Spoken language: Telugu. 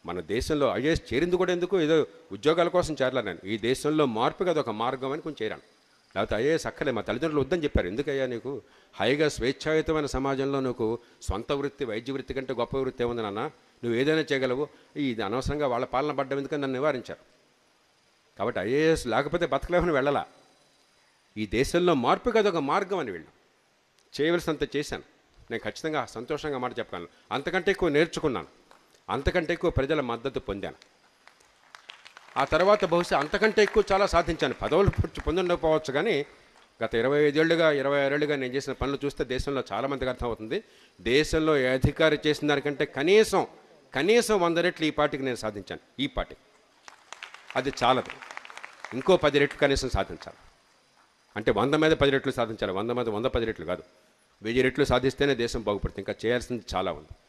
మన దేశంలో ఐఏఎస్ చేరింది కూడా ఎందుకు ఏదో ఉద్యోగాల కోసం చేరలే నేను ఈ దేశంలో మార్పు కదా ఒక మార్గం అని కొంచెం చేరాను లేకపోతే ఐఏఎస్ అక్కలే మా తల్లిదండ్రులు వద్దని చెప్పారు ఎందుకయ్యా నీకు హాయిగా స్వేచ్ఛాయుతమైన సమాజంలో నీకు సొంత వృత్తి వైద్య వృత్తి కంటే గొప్ప వృత్తి ఏముంది నాన్న నువ్వు ఏదైనా చేయగలవు ఇది అనవసరంగా వాళ్ళ పాలన పడ్డం ఎందుకని నన్ను నివారించారు కాబట్టి ఐఏఎస్ లేకపోతే బతకలేమని వెళ్ళలా ఈ దేశంలో మార్పు కదా ఒక మార్గం అని వెళ్ళాం చేయవలసినంత చేశాను నేను ఖచ్చితంగా సంతోషంగా మాట చెప్పగలను అంతకంటే ఎక్కువ నేర్చుకున్నాను అంతకంటే ఎక్కువ ప్రజల మద్దతు పొందాను ఆ తర్వాత బహుశా అంతకంటే ఎక్కువ చాలా సాధించాను పదవులు పొంది- పొందకపోవచ్చు కానీ గత ఇరవై ఐదేళ్లుగా ఇరవై ఆరేళ్లుగా నేను చేసిన పనులు చూస్తే దేశంలో చాలామందికి అర్థమవుతుంది దేశంలో ఏ అధికారి చేసిన దానికంటే కనీసం కనీసం వంద రెట్లు ఈ పార్టీకి నేను సాధించాను ఈ పార్టీకి అది చాలదు ఇంకో పది రెట్లు కనీసం సాధించాలి అంటే వంద మీద పది రెట్లు సాధించాలి వంద మీద వంద పది రెట్లు కాదు వెయ్యి రెట్లు సాధిస్తేనే దేశం బాగుపడుతుంది ఇంకా చేయాల్సింది చాలా ఉంది